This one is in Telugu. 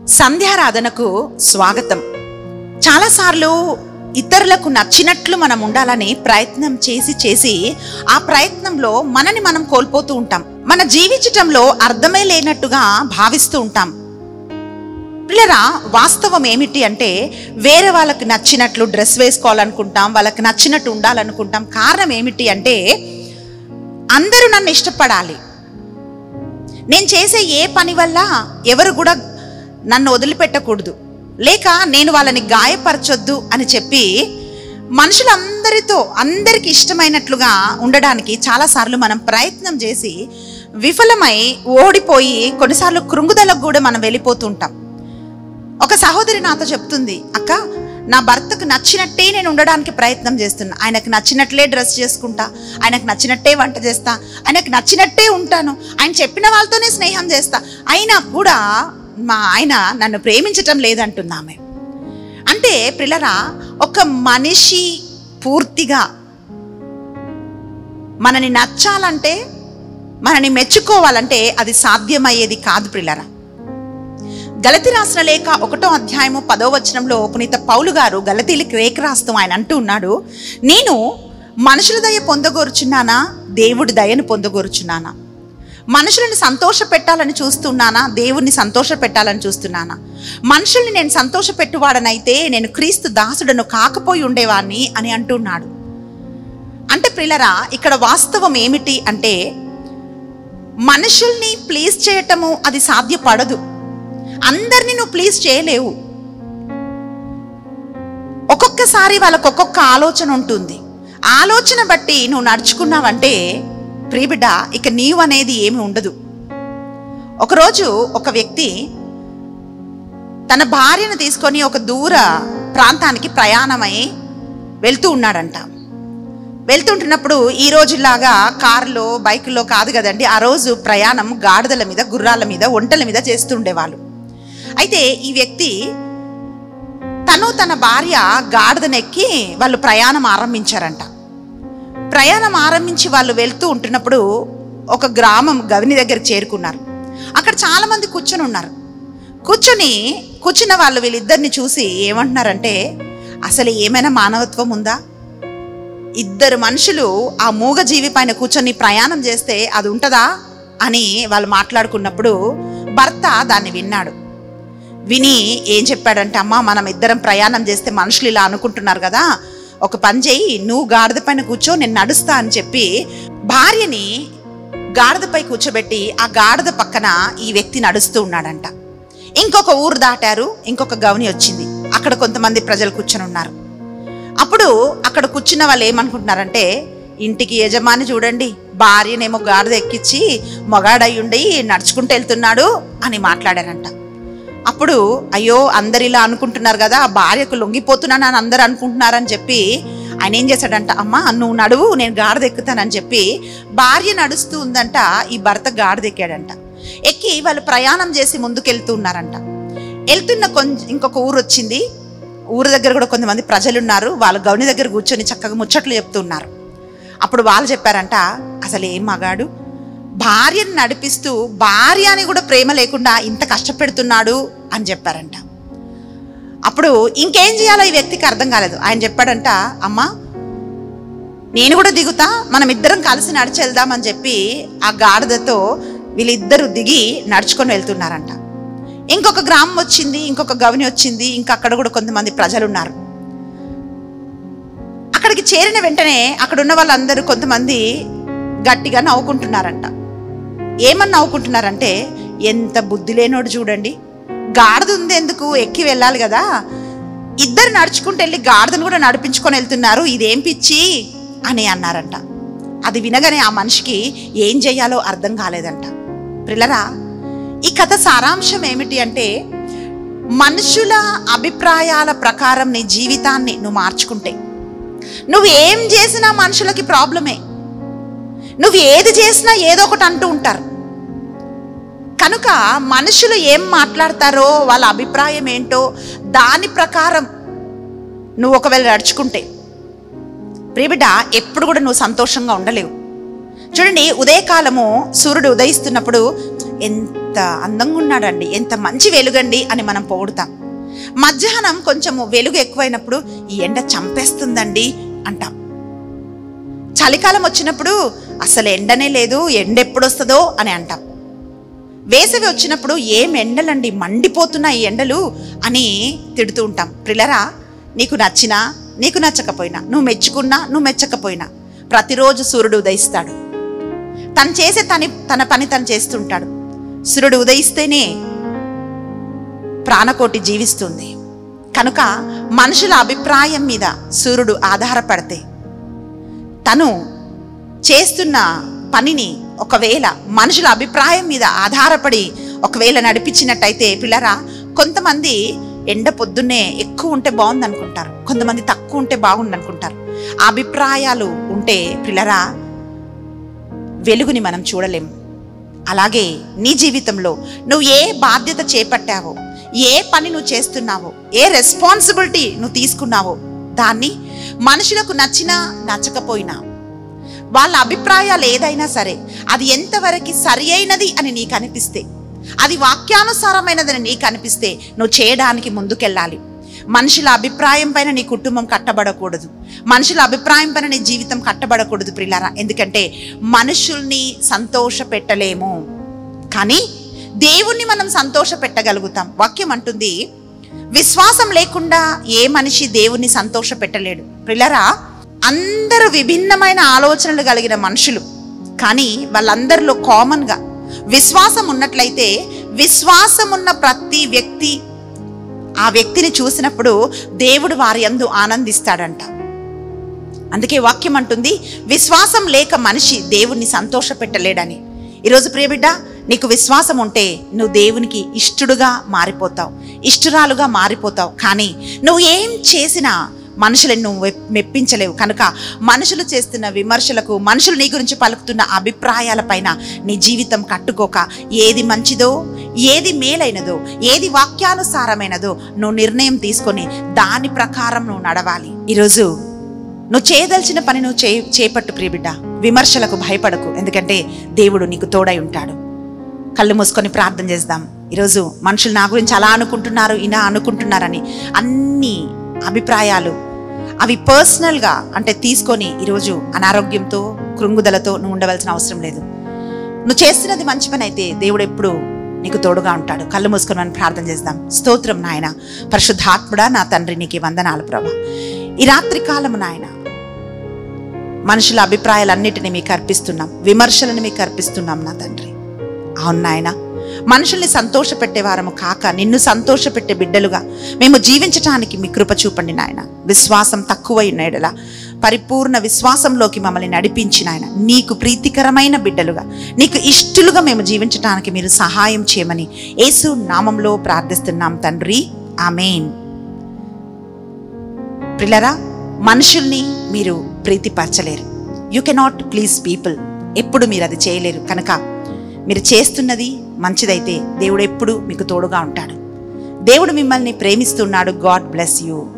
సంధ్యారాధనకు స్వాగతం చాలాసార్లు ఇతరులకు నచ్చినట్లు మనం ఉండాలని ప్రయత్నం చేసి చేసి ఆ ప్రయత్నంలో మనని మనం కోల్పోతూ ఉంటాం మన జీవించటంలో అర్థమే లేనట్టుగా భావిస్తూ ఉంటాం పిల్లరా వాస్తవం ఏమిటి అంటే వేరే వాళ్ళకి నచ్చినట్లు డ్రెస్ వేసుకోవాలనుకుంటాం వాళ్ళకి నచ్చినట్టు ఉండాలనుకుంటాం కారణం ఏమిటి అంటే అందరూ నన్ను ఇష్టపడాలి నేను చేసే ఏ పని వల్ల ఎవరు కూడా నన్ను వదిలిపెట్టకూడదు లేక నేను వాళ్ళని గాయపరచొద్దు అని చెప్పి మనుషులందరితో అందరికి ఇష్టమైనట్లుగా ఉండడానికి చాలాసార్లు మనం ప్రయత్నం చేసి విఫలమై ఓడిపోయి కొన్నిసార్లు కృంగుదలకు కూడా మనం వెళ్ళిపోతుంటాం ఒక సహోదరి నాతో చెప్తుంది అక్క నా భర్తకు నచ్చినట్టే నేను ఉండడానికి ప్రయత్నం చేస్తున్నా ఆయనకు నచ్చినట్లే డ్రెస్ చేసుకుంటా ఆయనకు నచ్చినట్టే వంట చేస్తా ఆయనకు నచ్చినట్టే ఉంటాను ఆయన చెప్పిన వాళ్ళతోనే స్నేహం చేస్తా అయినా కూడా మా ఆయన నన్ను ప్రేమించటం లేదంటుంది ఆమె అంటే పిల్లరా ఒక మనిషి పూర్తిగా మనని నచ్చాలంటే మనని మెచ్చుకోవాలంటే అది సాధ్యమయ్యేది కాదు పిల్లరా గలతి రాసిన లేఖ ఒకటో అధ్యాయము పదో వచనంలో పునీత పౌలు గారు గలతీలకి రేఖ రాస్తూ ఆయన అంటూ ఉన్నాడు నేను మనుషుల దయ పొందగోరుచున్నానా దేవుడి దయను పొందగోరుచున్నానా మనుషులను సంతోష పెట్టాలని చూస్తున్నానా దేవుణ్ణి సంతోష పెట్టాలని చూస్తున్నానా మనుషుల్ని నేను సంతోష పెట్టువాడనైతే నేను క్రీస్తు దాసుడను కాకపోయి ఉండేవాడిని అని అంటున్నాడు అంటే ప్రిలరా ఇక్కడ వాస్తవం ఏమిటి అంటే మనుషుల్ని ప్లీజ్ చేయటము అది సాధ్యపడదు అందరినీ నువ్వు ప్లీజ్ చేయలేవు ఒక్కొక్కసారి వాళ్ళకు ఒక్కొక్క ఆలోచన ఉంటుంది ఆలోచన బట్టి నువ్వు నడుచుకున్నావంటే ప్రియబిడ్డ ఇక నీవు అనేది ఏమి ఉండదు ఒకరోజు ఒక వ్యక్తి తన భార్యను తీసుకొని ఒక దూర ప్రాంతానికి ప్రయాణమై వెళ్తూ ఉన్నాడంట వెళ్తుంటున్నప్పుడు ఈ రోజులాగా కారులో బైకుల్లో కాదు కదండి ఆ రోజు ప్రయాణం గాడిదల మీద గుర్రాల మీద ఒంటల మీద చేస్తుండేవాళ్ళు అయితే ఈ వ్యక్తి తను తన భార్య గాడిదనెక్కి వాళ్ళు ప్రయాణం ఆరంభించారంట ప్రయాణం ఆరంభించి వాళ్ళు వెళ్తూ ఉంటున్నప్పుడు ఒక గ్రామం గవిని దగ్గర చేరుకున్నారు అక్కడ చాలా మంది కూర్చొని ఉన్నారు కూర్చొని కూర్చున్న వాళ్ళు వీళ్ళిద్దరిని చూసి ఏమంటున్నారంటే అసలు ఏమైనా మానవత్వం ఉందా ఇద్దరు మనుషులు ఆ మూగ జీవి పైన కూర్చొని ప్రయాణం చేస్తే అది ఉంటుందా అని వాళ్ళు మాట్లాడుకున్నప్పుడు భర్త దాన్ని విన్నాడు విని ఏం చెప్పాడంటే అమ్మ మనం ఇద్దరం ప్రయాణం చేస్తే మనుషులు ఇలా అనుకుంటున్నారు కదా ఒక పని చేయి నువ్వు గాడిద పైన కూర్చో నేను నడుస్తా అని చెప్పి భార్యని గాడిదపై కూర్చోబెట్టి ఆ గాడిద పక్కన ఈ వ్యక్తి నడుస్తూ ఉన్నాడంట ఇంకొక ఊరు దాటారు ఇంకొక గవని వచ్చింది అక్కడ కొంతమంది ప్రజలు కూర్చొని ఉన్నారు అప్పుడు అక్కడ కూర్చున్న వాళ్ళు ఏమనుకుంటున్నారంటే ఇంటికి యజమాని చూడండి భార్యనేమో గాడిద ఎక్కించి మొగాడయ్యుండి నడుచుకుంటూ వెళ్తున్నాడు అని మాట్లాడారంట అప్పుడు అయ్యో అందరు ఇలా అనుకుంటున్నారు కదా ఆ భార్యకు లొంగిపోతున్నానని అందరు అనుకుంటున్నారని చెప్పి ఆయన ఏం చేశాడంట అమ్మ నువ్వు నడువు నేను గాడిద ఎక్కుతానని చెప్పి భార్య నడుస్తూ ఉందంట ఈ భర్త గాడిద ఎక్కాడంట ఎక్కి వాళ్ళు ప్రయాణం చేసి ముందుకెళ్తూ ఉన్నారంట వెళ్తున్న కొంచెం ఇంకొక ఊరు వచ్చింది ఊరు దగ్గర కూడా కొంతమంది ప్రజలు ఉన్నారు వాళ్ళ గౌని దగ్గర కూర్చొని చక్కగా ముచ్చట్లు చెప్తున్నారు అప్పుడు వాళ్ళు చెప్పారంట అసలు ఏం మగాడు భార్యను నడిపిస్తూ భార్య అని కూడా ప్రేమ లేకుండా ఇంత కష్టపెడుతున్నాడు అని చెప్పారంట అప్పుడు ఇంకేం చేయాలో ఈ వ్యక్తికి అర్థం కాలేదు ఆయన చెప్పాడంట అమ్మా నేను కూడా దిగుతా మనం ఇద్దరం కలిసి నడిచి వెళ్దామని చెప్పి ఆ గాడిదతో వీళ్ళిద్దరూ దిగి నడుచుకొని వెళ్తున్నారంట ఇంకొక గ్రామం వచ్చింది ఇంకొక గవని వచ్చింది ఇంకా అక్కడ కూడా కొంతమంది ప్రజలు ఉన్నారు అక్కడికి చేరిన వెంటనే అక్కడ ఉన్న వాళ్ళందరూ కొంతమంది గట్టిగా నవ్వుకుంటున్నారంట ఏమని నవ్వుకుంటున్నారంటే ఎంత బుద్ధి లేనోడు చూడండి గాడిద ఉంది ఎందుకు ఎక్కి వెళ్ళాలి కదా ఇద్దరు నడుచుకుంటూ వెళ్ళి గాడిదను కూడా నడిపించుకొని వెళ్తున్నారు ఇదేం పిచ్చి అని అన్నారంట అది వినగానే ఆ మనిషికి ఏం చెయ్యాలో అర్థం కాలేదంట ప్రిల్లరా ఈ కథ సారాంశం ఏమిటి అంటే మనుషుల అభిప్రాయాల ప్రకారం నీ జీవితాన్ని నువ్వు మార్చుకుంటే నువ్వు ఏం చేసినా మనుషులకి ప్రాబ్లమే నువ్వు ఏది చేసినా ఏదో ఒకటి అంటూ ఉంటారు కనుక మనుషులు ఏం మాట్లాడతారో వాళ్ళ అభిప్రాయం ఏంటో దాని ప్రకారం నువ్వు ఒకవేళ నడుచుకుంటే ప్రియబిడ్డ ఎప్పుడు కూడా నువ్వు సంతోషంగా ఉండలేవు చూడండి ఉదయకాలము సూర్యుడు ఉదయిస్తున్నప్పుడు ఎంత ఎంత అందంగా ఉన్నాడండి ఎంత మంచి వెలుగండి అని మనం పొగుడుతాం మధ్యాహ్నం కొంచెము వెలుగు ఎక్కువైనప్పుడు ఈ ఎండ చంపేస్తుందండి అంటాం చలికాలం వచ్చినప్పుడు అసలు ఎండనే లేదు ఎండ ఎప్పుడు వస్తుందో అని అంటాం వేసవి వచ్చినప్పుడు ఏం ఎండలండి మండిపోతున్న ఈ ఎండలు అని తిడుతూ ఉంటాం ప్రిలరా నీకు నచ్చినా నీకు నచ్చకపోయినా నువ్వు మెచ్చుకున్నా నువ్వు మెచ్చకపోయినా ప్రతిరోజు సూర్యుడు ఉదయిస్తాడు తను చేసే తని తన పని తను చేస్తుంటాడు సూర్యుడు ఉదయిస్తేనే ప్రాణకోటి జీవిస్తుంది కనుక మనుషుల అభిప్రాయం మీద సూర్యుడు ఆధారపడితే తను చేస్తున్న పనిని ఒకవేళ మనుషుల అభిప్రాయం మీద ఆధారపడి ఒకవేళ నడిపించినట్టయితే పిల్లరా కొంతమంది ఎండ పొద్దున్నే ఎక్కువ ఉంటే బాగుంది అనుకుంటారు కొంతమంది తక్కువ ఉంటే బాగుంది అనుకుంటారు ఆ అభిప్రాయాలు ఉంటే పిల్లరా వెలుగుని మనం చూడలేము అలాగే నీ జీవితంలో నువ్వు ఏ బాధ్యత చేపట్టావో ఏ పని నువ్వు చేస్తున్నావో ఏ రెస్పాన్సిబిలిటీ నువ్వు తీసుకున్నావో దాన్ని మనుషులకు నచ్చినా నచ్చకపోయినా వాళ్ళ అభిప్రాయాలు ఏదైనా సరే అది ఎంతవరకు సరి అయినది అని నీకు అనిపిస్తే అది వాక్యానుసారమైనదని నీకు అనిపిస్తే నువ్వు చేయడానికి ముందుకెళ్ళాలి మనుషుల అభిప్రాయం పైన నీ కుటుంబం కట్టబడకూడదు మనుషుల అభిప్రాయం పైన నీ జీవితం కట్టబడకూడదు ప్రిల్లారా ఎందుకంటే మనుషుల్ని సంతోష పెట్టలేము కానీ దేవుణ్ణి మనం సంతోష పెట్టగలుగుతాం వాక్యం అంటుంది విశ్వాసం లేకుండా ఏ మనిషి దేవుణ్ణి సంతోష పెట్టలేడు ప్రిల్లరా అందరూ విభిన్నమైన ఆలోచనలు కలిగిన మనుషులు కానీ వాళ్ళందరిలో కామన్గా విశ్వాసం ఉన్నట్లయితే విశ్వాసం ఉన్న ప్రతి వ్యక్తి ఆ వ్యక్తిని చూసినప్పుడు దేవుడు వారి యందు ఆనందిస్తాడంట అందుకే వాక్యం అంటుంది విశ్వాసం లేక మనిషి దేవుణ్ణి సంతోష పెట్టలేడని ఈరోజు ప్రియబిడ్డ నీకు విశ్వాసం ఉంటే నువ్వు దేవునికి ఇష్టడుగా మారిపోతావు ఇష్టరాలుగా మారిపోతావు కానీ నువ్వు ఏం చేసినా మనుషులను నువ్వు వెప్- మెప్పించలేవు కనుక మనుషులు చేస్తున్న విమర్శలకు మనుషులు నీ గురించి పలుకుతున్న అభిప్రాయాలపైన నీ జీవితం కట్టుకోక ఏది మంచిదో ఏది మేలైనదో ఏది వాక్యానుసారమైనదో నువ్వు నిర్ణయం తీసుకొని దాని ప్రకారం నువ్వు నడవాలి ఈరోజు నువ్వు చేయదలిచిన పని నువ్వు చే చేపట్టు ప్రియబిడ్డ విమర్శలకు భయపడకు ఎందుకంటే దేవుడు నీకు తోడై ఉంటాడు కళ్ళు మూసుకొని ప్రార్థన చేద్దాం ఈరోజు మనుషులు నా గురించి అలా అనుకుంటున్నారు ఇలా అనుకుంటున్నారని అన్ని అభిప్రాయాలు అవి పర్సనల్గా అంటే తీసుకొని ఈరోజు అనారోగ్యంతో కృంగుదలతో నువ్వు ఉండవలసిన అవసరం లేదు నువ్వు చేస్తున్నది మంచి పని అయితే దేవుడు ఎప్పుడు నీకు తోడుగా ఉంటాడు కళ్ళు మూసుకొని మనం ప్రార్థన చేద్దాం స్తోత్రం నాయన పరిశుద్ధాత్ముడా నా తండ్రి నీకు వందనాలు ప్రభా ఈ రాత్రి కాలము నాయన మనుషుల అభిప్రాయాలన్నిటిని మీకు అర్పిస్తున్నాం విమర్శలను మీకు అర్పిస్తున్నాం నా తండ్రి అవును నాయన మనుషుల్ని సంతోషపెట్టే వారము కాక నిన్ను సంతోషపెట్టే బిడ్డలుగా మేము జీవించటానికి మీ కృప చూపండి నాయన విశ్వాసం తక్కువై ఉన్నాయడలా పరిపూర్ణ విశ్వాసంలోకి మమ్మల్ని నడిపించిన ఆయన నీకు ప్రీతికరమైన బిడ్డలుగా నీకు ఇష్టలుగా మేము జీవించటానికి మీరు సహాయం చేయమని యేసు నామంలో ప్రార్థిస్తున్నాం తండ్రి ఆమెన్ ప్రిలరా మనుషుల్ని మీరు ప్రీతిపరచలేరు యూ కెనాట్ ప్లీజ్ పీపుల్ ఎప్పుడు మీరు అది చేయలేరు కనుక మీరు చేస్తున్నది మంచిదైతే దేవుడు ఎప్పుడు మీకు తోడుగా ఉంటాడు దేవుడు మిమ్మల్ని ప్రేమిస్తున్నాడు గాడ్ బ్లెస్ యూ